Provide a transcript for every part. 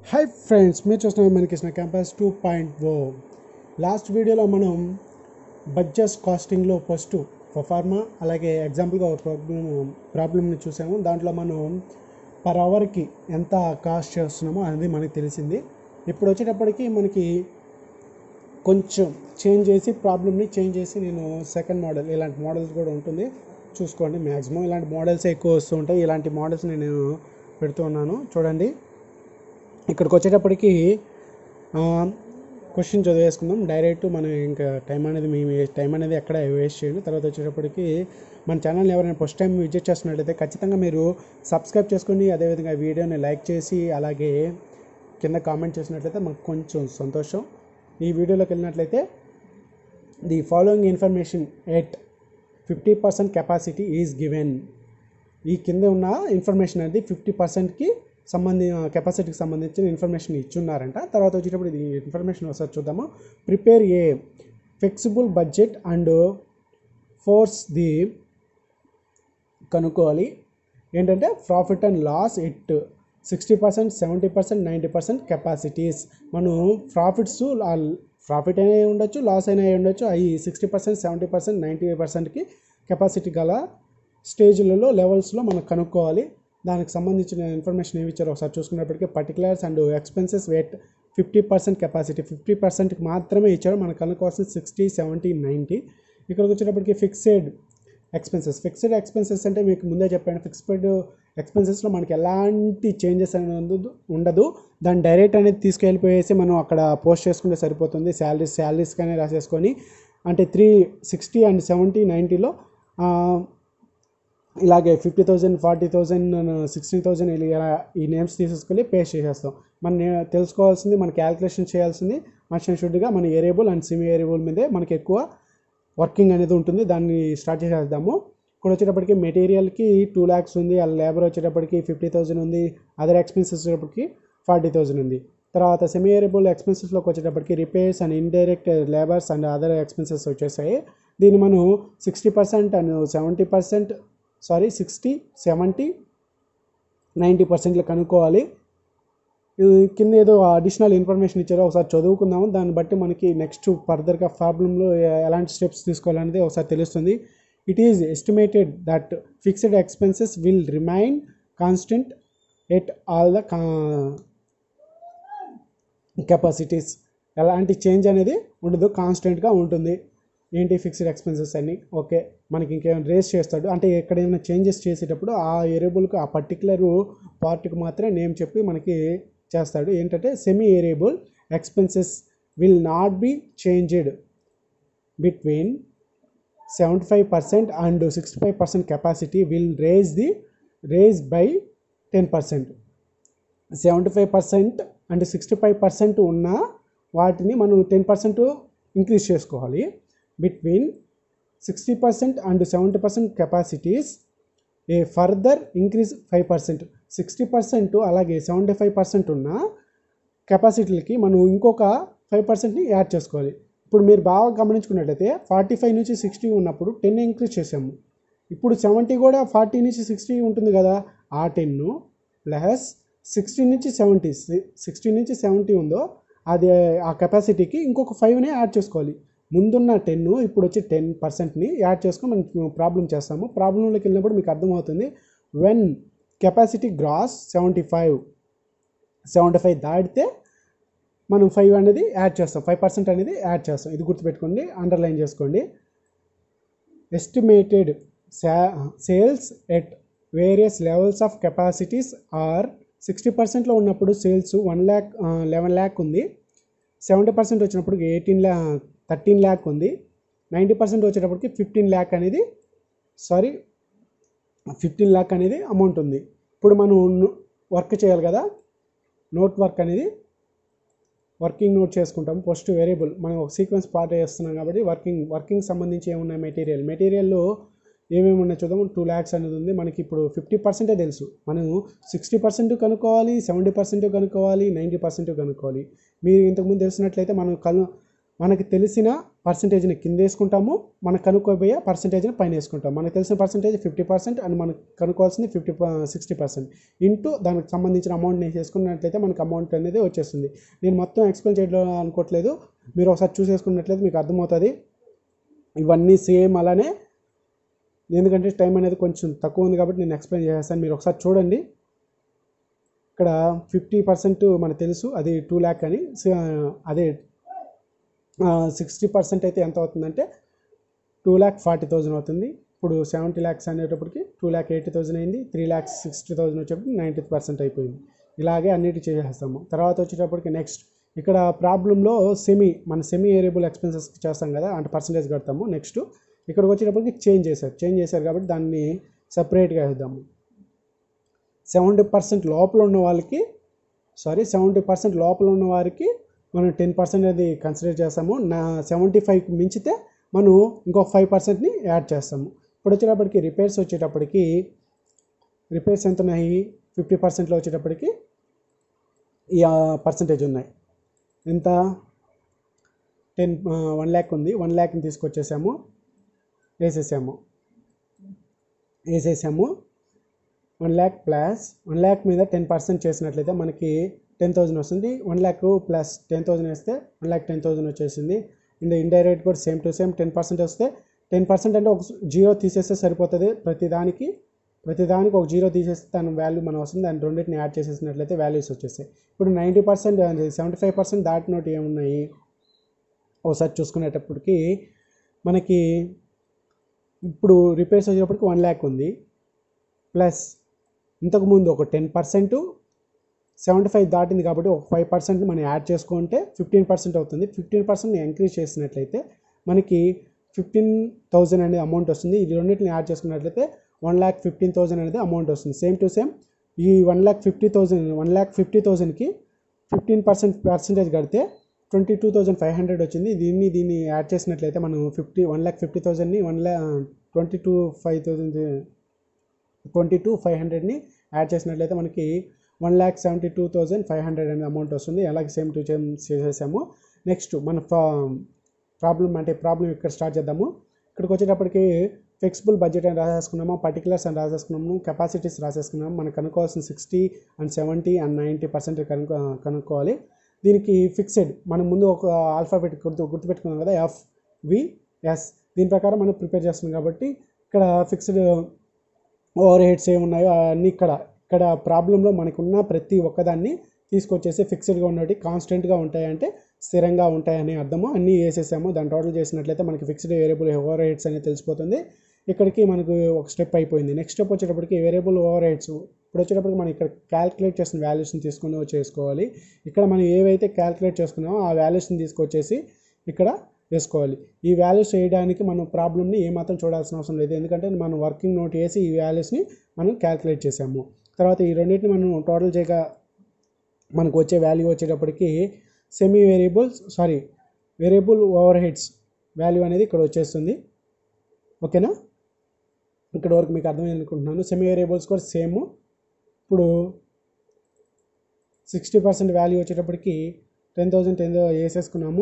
hi friends మీరు చూస్తున్నారు మనకి campus two point O last వీడియోలో మనం బడ్జెట్ కాస్టింగ్లో ఫస్ట్ ఫార్మా అలాగే ఎగ్జాంపుల్గా ఒక ప్రాబ్లమ్ ప్రాబ్లమ్ని చూసాము దాంట్లో మనం పర్ అవర్కి ఎంత కాస్ట్ చేస్తున్నామో అనేది మనకి తెలిసింది ఇప్పుడు వచ్చేటప్పటికి మనకి కొంచెం చేంజ్ చేసి ప్రాబ్లమ్ని చేంజ్ చేసి నేను సెకండ్ మోడల్ ఇలాంటి మోడల్స్ కూడా ఉంటుంది చూసుకోండి మ్యాక్సిమం ఇలాంటి మోడల్స్ ఎక్కువ వస్తూ ఉంటాయి ఇలాంటి మోడల్స్ నేను పెడుతూ ఉన్నాను చూడండి ఇక్కడికి వచ్చేటప్పటికి క్వశ్చన్ చదివేసుకుందాం డైరెక్ట్ మనం ఇంకా టైం అనేది మేము టైం అనేది ఎక్కడ వేస్ట్ చేయండి తర్వాత వచ్చేటప్పటికి మన ఛానల్ని ఎవరైనా ఫస్ట్ టైం విజిట్ చేస్తున్నట్లయితే ఖచ్చితంగా మీరు సబ్స్క్రైబ్ చేసుకోండి అదేవిధంగా వీడియోని లైక్ చేసి అలాగే కింద కామెంట్ చేసినట్లయితే మాకు కొంచెం సంతోషం ఈ వీడియోలోకి వెళ్ళినట్లయితే the following information at fifty percent capacity is given ఈ కింద ఉన్న ఇన్ఫర్మేషన్ అనేది ఫిఫ్టీ పర్సెంట్కి సంబంధి కెపాసిటీకి సంబంధించిన ఇన్ఫర్మేషన్ ఇచ్చున్నారంట తర్వాత వచ్చేటప్పుడు ఇది ఇన్ఫర్మేషన్ ఒకసారి చూద్దాము prepare a flexible budget and force the కనుక్కోవాలి ఏంటంటే profit and loss it sixty percent seventy percent ninety percent capacities మనం ప్రాఫిట్స్ ప్రాఫిట్ అయినా ఉండొచ్చు లాస్ అయినా ఉండొచ్చు అవి sixty percent seventy percent ninety పర్సెంట్కి కెపాసిటీ గల స్టేజ్లలో లెవెల్స్లో మనం కనుక్కోవాలి దానికి సంబంధించిన ఇన్ఫర్మేషన్ ఏమి ఇచ్చారో ఒకసారి చూసుకున్నప్పటికీ particulars and expenses wait fifty percent capacity fifty పర్సెంట్కి మాత్రమే ఇచ్చారు మనకు కనుక్కోవాల్సిన సిక్స్టీ సెవెంటీ నైంటీ ఇక్కడికి వచ్చేటప్పటికి ఫిక్సెడ్ ఎక్స్పెన్సెస్ ఫిక్స్డ్ ఎక్స్పెన్సెస్ అంటే మీకు ముందే చెప్పాను ఫిక్స్డ్ ఎక్స్పెన్సెస్లో మనకి ఎలాంటి చేంజెస్ అనేది ఉండదు ఉండదు దాన్ని డైరెక్ట్ అనేది తీసుకెళ్ళిపోయేసి మనం అక్కడ పోస్ట్ చేసుకుంటే సరిపోతుంది శాలరీస్ శాలరీస్ కానీ రాసేసుకొని అంటే త్రీ సిక్స్టీ అండ్ సెవెంటీ నైంటీలో ఇలాగే fifty thousand forty thousand sixty thousand ఇలా ఈ నేమ్స్ తీసేసుకొని పే చేసేస్తాం మనం తెలుసుకోవాల్సింది మన క్యాలిక్యులేషన్ చేయాల్సింది మషన్ షుడ్గా మన ఏరియబుల్ అండ్ సిమి ఏరియబుల్ మీదే మనకి ఎక్కువ వర్కింగ్ అనేది ఉంటుంది దాన్ని స్టార్ట్ చేసేద్దాము ఇక్కడ వచ్చేటప్పటికి మెటీరియల్కి టూ ల్యాక్స్ ఉంది ఆ లేబర్ వచ్చేటప్పటికి ఫిఫ్టీ థౌజండ్ ఉంది అదర్ ఎక్స్పెన్సెస్ వచ్చేటప్పటికి ఫార్టీ థౌజండ్ ఉంది తర్వాత సెమీ ఏరియబుల్ ఎక్స్పెన్సెస్లోకి వచ్చేటప్పటికి repairs and indirect labours and other expenses వచ్చేసాయి దీన్ని మనం sixty percent and seventy percent sorry sixty seventy ninety పర్సెంట్లో కనుక్కోవాలి కింద ఏదో అడిషనల్ ఇన్ఫర్మేషన్ ఇచ్చారో ఒకసారి చదువుకుందాము దాన్ని బట్టి మనకి నెక్స్ట్ ఫర్దర్గా ప్రాబ్లంలో ఎలాంటి స్టెప్స్ తీసుకోవాలనేది ఒకసారి తెలుస్తుంది it is estimated that fixed expenses will remain constant at all the capacities ఎలాంటి చేంజ్ అనేది ఉండదు కాన్స్టెంట్గా ఉంటుంది ఏంటి ఫిక్స్డ్ ఎక్స్పెన్సెస్ అన్ని ఓకే మనకి ఇంకేమైనా రేస్ చేస్తాడు అంటే ఎక్కడ ఏమైనా చేంజెస్ చేసేటప్పుడు ఆ ఏరియబుల్కి ఆ పర్టికులర్ పార్ట్కి మాత్రమే నేమ్ చెప్పి మనకి చేస్తాడు ఏంటంటే semi variable expenses will not be changed between seventy five percent and sixty five percent capacity will raise the raise by ten percent seventy five percent and sixty five percent ఉన్న వాటిని మనం ten percent increase చేసుకోవాలి between sixty percent and seventy percent capacities a further increase five percent sixty percent అలాగే seventy five percent ఉన్న కెపాసిటీలకి మనం ఇంకొక five పర్సెంట్ని add చేసుకోవాలి ఇప్పుడు మీరు బాగా గమనించుకున్నట్లయితే ఫార్టీ ఫైవ్ నుంచి సిక్స్టీ ఉన్నప్పుడు టెన్ ఇంక్రీజ్ చేసాము ఇప్పుడు సెవెంటీ కూడా ఫార్టీ నుంచి సిక్స్టీ ఉంటుంది కదా ఆ టెన్ ప్లస్ సిక్స్టీ నుంచి సెవెంటీ సిక్స్టీ నుంచి సెవెంటీ ఉందో అది ఆ కెపాసిటీకి ఇంకొక ఫైవ్ని యాడ్ చేసుకోవాలి ముందున్న టెన్ ఇప్పుడు వచ్చి టెన్ పర్సెంట్ని యాడ్ చేసుకొని మనం ప్రాబ్లం చేస్తాము ప్రాబ్లంలోకి వెళ్ళినప్పుడు మీకు అర్థమవుతుంది when capacity cross seventy five seventy five దాటితే మనం ఫైవ్ అనేది యాడ్ చేస్తాం ఫైవ్ పర్సెంట్ అనేది యాడ్ చేస్తాం ఇది గుర్తుపెట్టుకోండి అండర్లైన్ చేసుకోండి ఎస్టిమేటెడ్ సా sales at various levels of capacities are sixty పర్సెంట్లో ఉన్నప్పుడు sales one lakh eleven lakh ఉంది సెవెంటీ పర్సెంట్ వచ్చినప్పుడు ఎయిటీన్ ల్యా థర్టీన్ ల్యాక్ ఉంది నైంటీ పర్సెంట్ వచ్చేటప్పటికి ఫిఫ్టీన్ ల్యాక్ అనేది సారీ ఫిఫ్టీన్ ల్యాక్ అనేది అమౌంట్ ఉంది ఇప్పుడు మనం వర్క్ చేయాలి కదా నోట్ వర్క్ అనేది వర్కింగ్ నోట్ చేసుకుంటాం ఫస్ట్ వేరియబుల్ మనం ఒక సీక్వెన్స్ పార్ట్ చేస్తున్నాం కాబట్టి వర్కింగ్ వర్కింగ్ సంబంధించి ఏమున్నాయి మెటీరియల్ మెటీరియల్లో ఏమేమి ఉన్నాయి చూద్దాం టూ ల్యాక్స్ అనేది ఉంది మనకి ఇప్పుడు ఫిఫ్టీ పర్సెంటే తెలుసు మనం సిక్స్టీ పర్సెంట్ కనుక్కోవాలి సెవెంటీ పర్సెంట్ కనుక్కోవాలి నైంటీ పర్సెంట్ కనుక్కోవాలి మీరు ఇంతకుముందు తెలిసినట్లయితే మనం కను మనకి తెలిసిన పర్సంటేజ్ని కింద వేసుకుంటాము మనకు కనుక్కోబోయే పర్సంటేజ్ని పైన వేసుకుంటాం మనకు తెలిసిన పర్సంటేజ్ ఫిఫ్టీ పర్సెంట్ అండ్ మనకు కనుక్కోవాల్సింది ఫిఫ్టీ సిక్స్టీ పర్సెంట్ ఇంటూ దానికి సంబంధించిన అమౌంట్ని వేసుకున్నట్లయితే మనకు అమౌంట్ అనేది వచ్చేస్తుంది నేను మొత్తం ఎక్స్ప్లెయిన్ చేయడం అనుకోవట్లేదు మీరు ఒకసారి చూసేసుకున్నట్లయితే మీకు అర్థమవుతుంది ఇవన్నీ సేమ్ అలానే ఎందుకంటే టైం అనేది కొంచెం తక్కువ ఉంది కాబట్టి నేను ఎక్స్ప్లెయిన్ చేస్తాను మీరు ఒకసారి చూడండి ఇక్కడ ఫిఫ్టీ పర్సెంట్ మనకు తెలుసు అది టూ ల్యాక్ అని స- అదే సిక్స్టీ పర్సెంట్ అయితే ఎంత అవుతుందంటే టూ ల్యాక్ ఫార్టీ థౌజండ్ అవుతుంది ఇప్పుడు సెవెంటీ ల్యాక్స్ అనేటప్పటికి టూ ల్యాక్ ఎయిటీ థౌజండ్ అయింది త్రీ ల్యాక్స్ సిక్స్టీ థౌజండ్ వచ్చేప్పటికి నైంటీ పర్సెంట్ అయిపోయింది ఇలాగే అన్నిటి చేసేస్తాము తర్వాత వచ్చేటప్పటికి నెక్స్ట్ ఇక్కడ ప్రాబ్లంలో సెమీ మన సెమీ వేరియబుల్ ఎక్స్పెన్సెస్ చేస్తాం కదా అంటే పర్సంటేజ్ కడతాము నెక్స్ట్ ఇక్కడికి వచ్చేటప్పటికి చేంజ్ చేశారు చేంజ్ చేశారు కాబట్టి దాన్ని సపరేట్గా వేద్దాము సెవెంటీ పర్సెంట్ లోపల ఉన్న వాళ్ళకి సారీ సెవెంటీ పర్సెంట్ లోపల ఉన్న వారికి మనం టెన్ పర్సెంట్ అనేది కన్సిడర్ చేస్తాము నా సెవెంటీ ఫైవ్కి మించితే మనం ఇంకో ఫైవ్ పర్సెంట్ని యాడ్ చేస్తాము ఇప్పుడు వచ్చేటప్పటికి రిపేర్స్ వచ్చేటప్పటికి రిపేర్స్ ఎంత ఉన్నాయి ఫిఫ్టీ పర్సెంట్లో వచ్చేటప్పటికి ఈ పర్సంటేజ్ ఉన్నాయి ఎంత టెన్ వన్ ల్యాక్ ఉంది వన్ ల్యాక్ని తీసుకొచ్చేసాము వేసేసాము వేసేసాము one lakh plus one lakh మీద టెన్ పర్సెంట్ చేసినట్లయితే మనకి టెన్ థౌజండ్ వస్తుంది one lakh plus ten thousand వేస్తే వన్ ల్యాక్ టెన్ థౌజండ్ వచ్చేసింది ఇండ్ ఇండైరెక్ట్ కూడా same to same ten percent వస్తే టెన్ పర్సెంట్ అంటే ఒక జీరో తీసేస్తే సరిపోతుంది ప్రతి దానికి ప్రతి దానికి ఒక జీరో తీసేస్తే దాని వాల్యూ మనం వస్తుంది దాని రెండింటిని యాడ్ చేసేసినట్లయితే వాల్యూస్ వచ్చేస్తాయి ఇప్పుడు ninety percent seventy five percent దాటినోటి ఏమున్నాయి ఒకసారి చూసుకునేటప్పటికి మనకి ఇప్పుడు రిపేర్స్ వచ్చేటప్పటికి వన్ ల్యాక్ ఉంది ప్లస్ ఇంతకుముందు ఒక టెన్ పర్సెంట్ సెవెంటీ ఫైవ్ దాటింది కాబట్టి ఒక ఫైవ్ పర్సెంట్ మనం యాడ్ చేసుకుంటే ఫిఫ్టీన్ పర్సెంట్ అవుతుంది ఫిఫ్టీన్ పర్సెంట్ ఎంక్రీజ్ చేసినట్లయితే మనకి ఫిఫ్టీన్ థౌజండ్ అనేది అమౌంట్ వస్తుంది ఇది రెండింటిని యాడ్ చేసుకున్నట్లయితే వన్ ల్యాక్ ఫిఫ్టీన్ థౌజండ్ అనేది అమౌంట్ వస్తుంది సేమ్ టు సేమ్ ఈ one lakh fifty thousand one lakh fifty థౌజండ్కి ఫిఫ్టీన్ పర్సెంట్ పర్సెంటేజ్ కడితే twenty two thousand five hundred వచ్చింది దీన్ని దీన్ని యాడ్ చేసినట్లయితే మనం ఫిఫ్టీ వన్ ల్యాక్ ఫిఫ్టీ థౌజండ్ని one lakh twenty two five thousand twenty two five హండ్రెడ్ని యాడ్ చేసినట్లయితే మనకి one lakh seventy two thousand five hundred అనే అమౌంట్ వస్తుంది అలాగే సేమ్ టూ చేసేసాము నెక్స్ట్ మన ప్రాబ్లం అంటే ప్రాబ్లం ఇక్కడ స్టార్ట్ చేద్దాము ఇక్కడికి వచ్చేటప్పటికి ఫ్లెక్సిబుల్ బడ్జెట్ అని రాసేసుకున్నాము పర్టికులర్స్ అని రాసేసుకున్నాము కెపాసిటీస్ రాసేసుకున్నాము మనకు కనుక్కోవాల్సిన sixty and seventy and ninety percent కనుక్కో కనుక్కోవాలి దీనికి ఫిక్స్డ్ మనం ముందు ఒక ఆల్ఫాబెట్ గుర్తు గుర్తుపెట్టుకున్నాం కదా ఎఫ్ వి ఎస్ దీని ప్రకారం మనం ప్రిపేర్ చేస్తున్నాం కాబట్టి ఇక్కడ ఫిక్స్డ్ ఓవర్ హెడ్స్ ఏమున్నాయో అన్నీ ఇక్కడ ఇక్కడ ప్రాబ్లంలో మనకున్న ప్రతి ఒక్కదాన్ని తీసుకొచ్చేసి ఫిక్స్డ్గా ఉన్నవి కాన్స్టెంట్గా ఉంటాయంటే స్థిరంగా ఉంటాయని అర్థము అన్నీ వేసేసాము దాని టోటల్ చేసినట్లయితే మనకి ఫిక్స్డ్ వేరియబుల్ ఓవర్ హెడ్స్ అనేది తెలిసిపోతుంది ఇక్కడికి మనకు ఒక స్టెప్ అయిపోయింది నెక్స్ట్ స్టెప్ వచ్చేటప్పటికి వేరియబుల్ ఓవర్ హెడ్స్ ఇప్పుడు వచ్చేటప్పటికి మనం ఇక్కడ క్యాలిక్యులేట్ చేసిన వాల్యూస్ని తీసుకొని చేసుకోవాలి ఇక్కడ మనం ఏవైతే క్యాలిక్యులేట్ చేసుకున్నామో ఆ వాల్యూస్ని తీసుకొచ్చేసి ఇక్కడ వేసుకోవాలి ఈ వాల్యూస్ వేయడానికి మనం ప్రాబ్లమ్ని ఏమాత్రం చూడాల్సిన అవసరం లేదు ఎందుకంటే మనం వర్కింగ్ నోట్ వేసి ఈ వాల్యూస్ని మనం క్యాలిక్యులేట్ చేసాము తర్వాత ఈ రెండింటిని మనం టోటల్ చేయగా మనకు వచ్చే వాల్యూ వచ్చేటప్పటికి semi variables sorry variable overheads value అనేది ఇక్కడ వచ్చేస్తుంది ఓకేనా ఇక్కడ వరకు మీకు అర్థమైంది అనుకుంటున్నాను సెమీ వేరియబుల్స్ కూడా సేమ్ ఇప్పుడు సిక్స్టీ పర్సెంట్ వాల్యూ వచ్చేటప్పటికి టెన్ థౌజండ్ టెన్ వేసేసుకున్నాము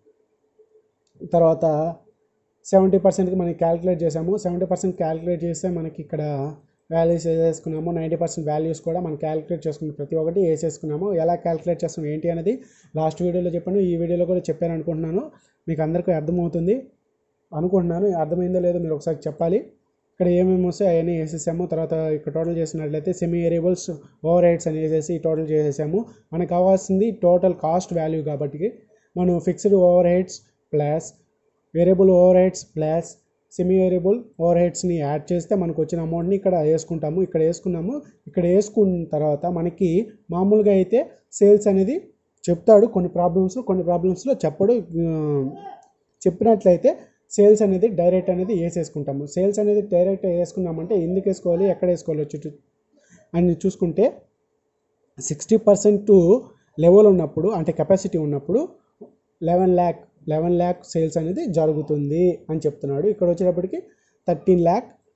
తర్వాత సెవెంటీ పర్సెంట్కి మనం క్యాలిక్యులేట్ చేసాము సెవెంటీ పర్సెంట్ క్యాలిక్యులేట్ చేస్తే మనకి ఇక్కడ వాల్యూస్ వేసేసుకున్నాము నైంటీ పర్సెంట్ వాల్యూస్ కూడా మనం క్యాలిక్యులేట్ చేసుకున్న ప్రతి ఒక్కటి వేసేసుకున్నాము ఎలా క్యాలిక్యులేట్ చేస్తాం ఏంటి అనేది లాస్ట్ వీడియోలో చెప్పాను ఈ వీడియోలో కూడా చెప్పాను అనుకుంటున్నాను మీకు అందరికీ అర్థమవుతుంది అనుకుంటున్నాను అర్థమైందో లేదో మీరు ఒకసారి చెప్పాలి ఇక్కడ ఏమేమి వస్తాయి అవన్నీ వేసేసాము తర్వాత ఇక్కడ టోటల్ చేసినట్లయితే సెమీ వేరియబుల్స్ ఓవర్ హెడ్స్ అని వేసేసి టోటల్ చేసేసాము మనకు కావాల్సింది టోటల్ కాస్ట్ వాల్యూ కాబట్టి మనం fixed overheads plus variable overheads plus semi variable ఓవర్ హెడ్స్ని యాడ్ చేస్తే మనకు వచ్చిన అమౌంట్ని ఇక్కడ వేసుకుంటాము ఇక్కడ వేసుకున్నాము ఇక్కడ వేసుకున్న తర్వాత మనకి మామూలుగా అయితే సేల్స్ అనేది చెప్తాడు కొన్ని ప్రాబ్లమ్స్ కొన్ని ప్రాబ్లమ్స్లో చెప్పడు ఆ, చెప్పినట్లయితే సేల్స్ అనేది డైరెక్ట్ అనేది వేసేసుకుంటాము సేల్స్ అనేది డైరెక్ట్ వేసుకున్నామంటే ఎందుకు వేసుకోవాలి ఎక్కడ వేసుకోవాలి వచ్చి అని చూసుకుంటే సిక్స్టీ పర్సెంట్ లెవెల్ ఉన్నప్పుడు అంటే కెపాసిటీ ఉన్నప్పుడు eleven lakh eleven lakh sales అనేది జరుగుతుంది అని చెప్తున్నాడు ఇక్కడ వచ్చేటప్పటికి థర్టీన్ ల్యాక్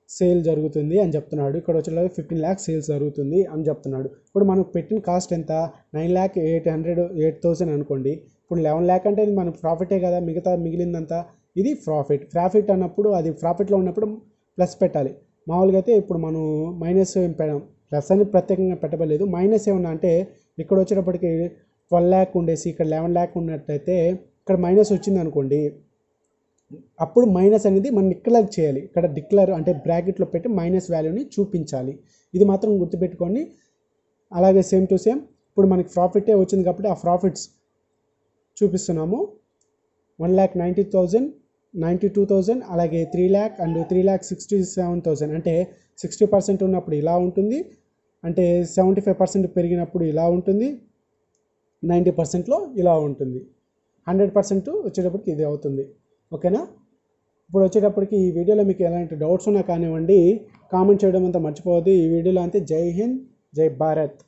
సేల్ జరుగుతుంది అని చెప్తున్నాడు ఇక్కడ వచ్చేలాగా ఫిఫ్టీన్ ల్యాక్స్ సేల్స్ జరుగుతుంది అని చెప్తున్నాడు ఇప్పుడు మనకు పెట్టిన కాస్ట్ ఎంత nine lakh eight hundred eight thousand అనుకోండి ఇప్పుడు లెవెన్ ల్యాక్ అంటే ఇది మనకు ప్రాఫిటే కదా మిగతా మిగిలిందంతా ఇది ప్రాఫిట్ ప్రాఫిట్ అన్నప్పుడు అది ప్రాఫిట్లో ఉన్నప్పుడు ప్లస్ పెట్టాలి మామూలుగా అయితే ఇప్పుడు మనం మైనస్ ఏం పెడం ప్లస్ అని ప్రత్యేకంగా పెట్టబడలేదు మైనస్ ఏమన్నా అంటే ఇక్కడ వచ్చేటప్పటికి ట్వెల్వ్ ల్యాక్ ఉండేసి ఇక్కడ లెవెన్ ల్యాక్ ఉన్నట్టయితే ఇక్కడ మైనస్ వచ్చింది అనుకోండి అప్పుడు మైనస్ అనేది మనం డిక్లేర్ చేయాలి ఇక్కడ డిక్లేర్ అంటే బ్రాకెట్లో పెట్టి మైనస్ వాల్యూని చూపించాలి ఇది మాత్రం గుర్తుపెట్టుకోండి అలాగే సేమ్ టు సేమ్ ఇప్పుడు మనకి ప్రాఫిటే వచ్చింది కాబట్టి ఆ ప్రాఫిట్స్ చూపిస్తున్నాము one lakh ninety thousand ninety two thousand అలాగే three lakh and three lakh sixty seven thousand అంటే సిక్స్టీ పర్సెంట్ ఉన్నప్పుడు ఇలా ఉంటుంది అంటే సెవెంటీ ఫైవ్ పర్సెంట్ పెరిగినప్పుడు ఇలా ఉంటుంది నైంటీ పర్సెంట్లో ఇలా ఉంటుంది హండ్రెడ్ పర్సెంట్ వచ్చేటప్పటికి ఇది అవుతుంది ఓకేనా ఇప్పుడు వచ్చేటప్పటికి ఈ వీడియోలో మీకు ఎలాంటి డౌట్స్ ఉన్నా కానివ్వండి కామెంట్ చేయడం అంతా మర్చిపోవద్దు ఈ వీడియోలో అంతే జై హింద్ జై భారత్